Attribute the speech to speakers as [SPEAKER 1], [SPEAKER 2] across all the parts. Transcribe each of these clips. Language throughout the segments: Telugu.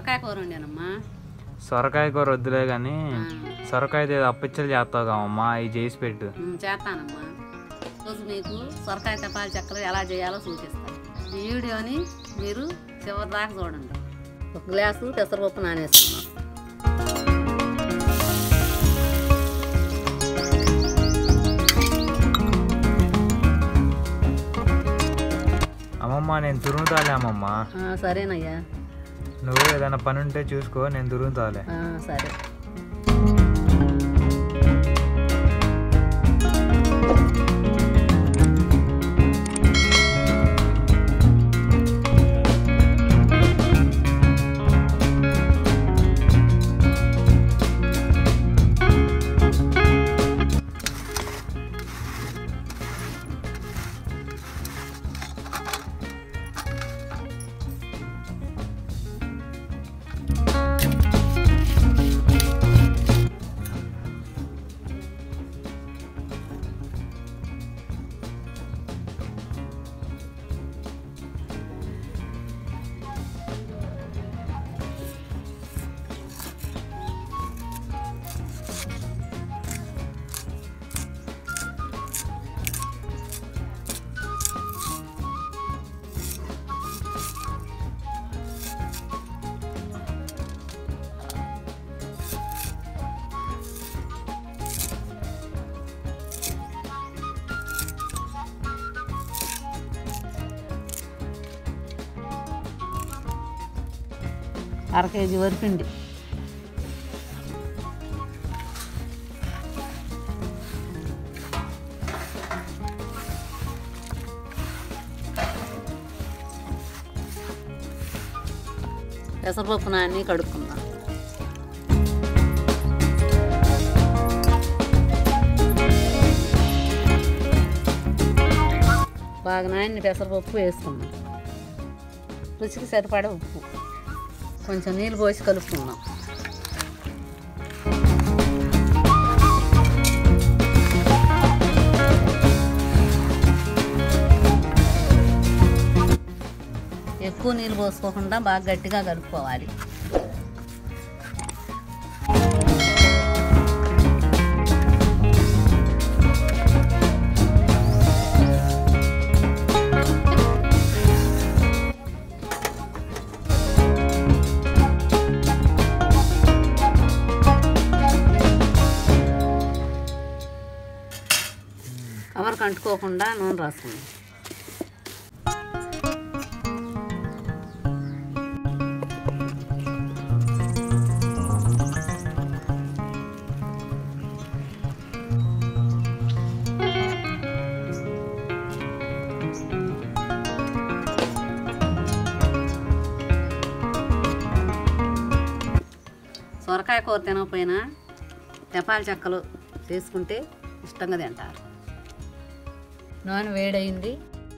[SPEAKER 1] సొరకాయ కూర వండానమ్మా
[SPEAKER 2] సొరకాయ కూర వద్దులే కానీ
[SPEAKER 1] ఆ,
[SPEAKER 2] సొరకాయ ఏదో అప్పిచ్చలు చేస్తావు కావమ్మా ఇవి చేసి పెట్టు
[SPEAKER 1] ఉమ్, చేస్తానమ్మా రోజు మీకు సొరకాయ తెపాలి చక్కలు ఎలా చేయాలో సూచిస్తాను ఈ వీడియోని మీరు చివరి దాకా చూడండి ఒక గ్లాసు పెసరపప్పు నానేసుకున్నాం
[SPEAKER 2] అమ్మమ్మ నేను తురుముతాలే అమ్మమ్మ
[SPEAKER 1] ఆ, సరేనయ్యా
[SPEAKER 2] నువ్వు ఏదైనా పని ఉంటే చూసుకో నేను తురుముతాలే
[SPEAKER 1] ఆ, సరే అర కేజీ వరిపిండి పెసరపప్పు నాన్ని కడుక్కుందాం బాగా నాన్ని పెసరపప్పు వేసుకున్నాం రుచికి సరిపడా ఉప్పు కొంచెం నీళ్ళు పోసి కలుపుకుందాం ఎక్కువ నీళ్ళు పోసుకోకుండా బాగా గట్టిగా కలుపుకోవాలి కవర్కి అంటుకోకుండా నూనె రాసుకుందాం సొరకాయ కూర తినకపోయినా తెపాల చెక్కలు చేసుకుంటే ఇష్టంగా తింటారు నూనె వేడైంది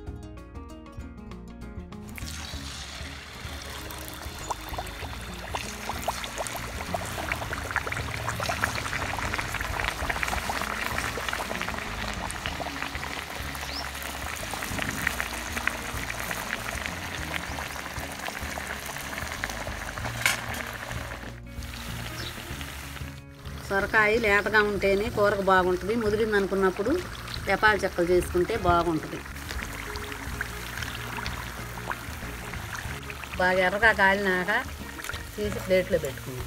[SPEAKER 1] సొరకాయ లేతగా ఉంటేనే కూరకు బాగుంటుంది ముదిరింది అనుకున్నప్పుడు తెపాల చెక్కలు చేసుకుంటే బాగుంటుంది బాగా ఎర్రగా కాలినాక తీసి ప్లేట్లో పెట్టుకున్నాం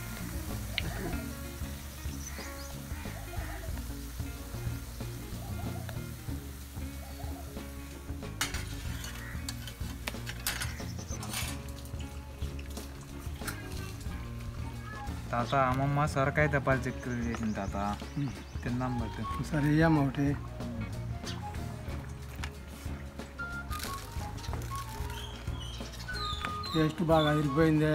[SPEAKER 2] తాత అమ్మమ్మ సొరకాయ తెప్పాలి చిక్కులు చేసింది తాత తిందాం బట్టు
[SPEAKER 3] సరే ఇయ్యమ్మ ఒకటి టేస్ట్ బాగా అదిరిపోయిందే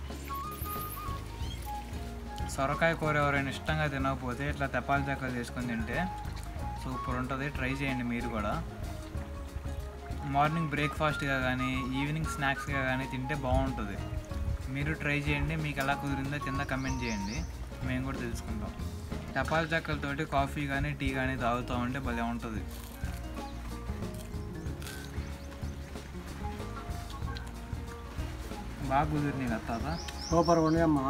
[SPEAKER 2] సొరకాయ కూర ఎవరైనా ఇష్టంగా తినకపోతే ఇట్లా తెప్పాలి చెక్కలు చేసుకొని తింటే సూపర్ ఉంటుంది ట్రై చేయండి మీరు కూడా మార్నింగ్ బ్రేక్ఫాస్ట్గా కానీ ఈవినింగ్ స్నాక్స్గా కానీ తింటే బాగుంటుంది మీరు ట్రై చేయండి మీకు ఎలా కుదిరిందో కింద కమెంట్ చేయండి మేము కూడా తెలుసుకుంటాం టపాల్ చెక్కలతోటి కాఫీ కానీ టీ కానీ తాగుతూ ఉంటే భలే ఉంటుంది బాగా కుదిరినాయి కదా తాత
[SPEAKER 3] సూపర్ ఉన్నాయమ్మా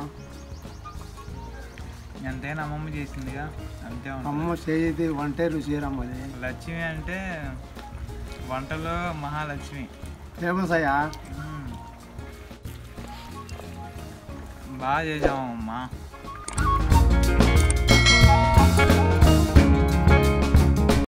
[SPEAKER 2] ఎంతైనా అమ్మమ్మ చేసిందిగా అంతే ఉంటుంది
[SPEAKER 3] అమ్మ చేయి వంటే రుచిరమ్మది
[SPEAKER 2] లక్ష్మి అంటే వంటలో మహాలక్ష్మి
[SPEAKER 3] ఫేమస్ అయ్యా
[SPEAKER 2] మ్మ్. బాగా చేసాము అమ్మా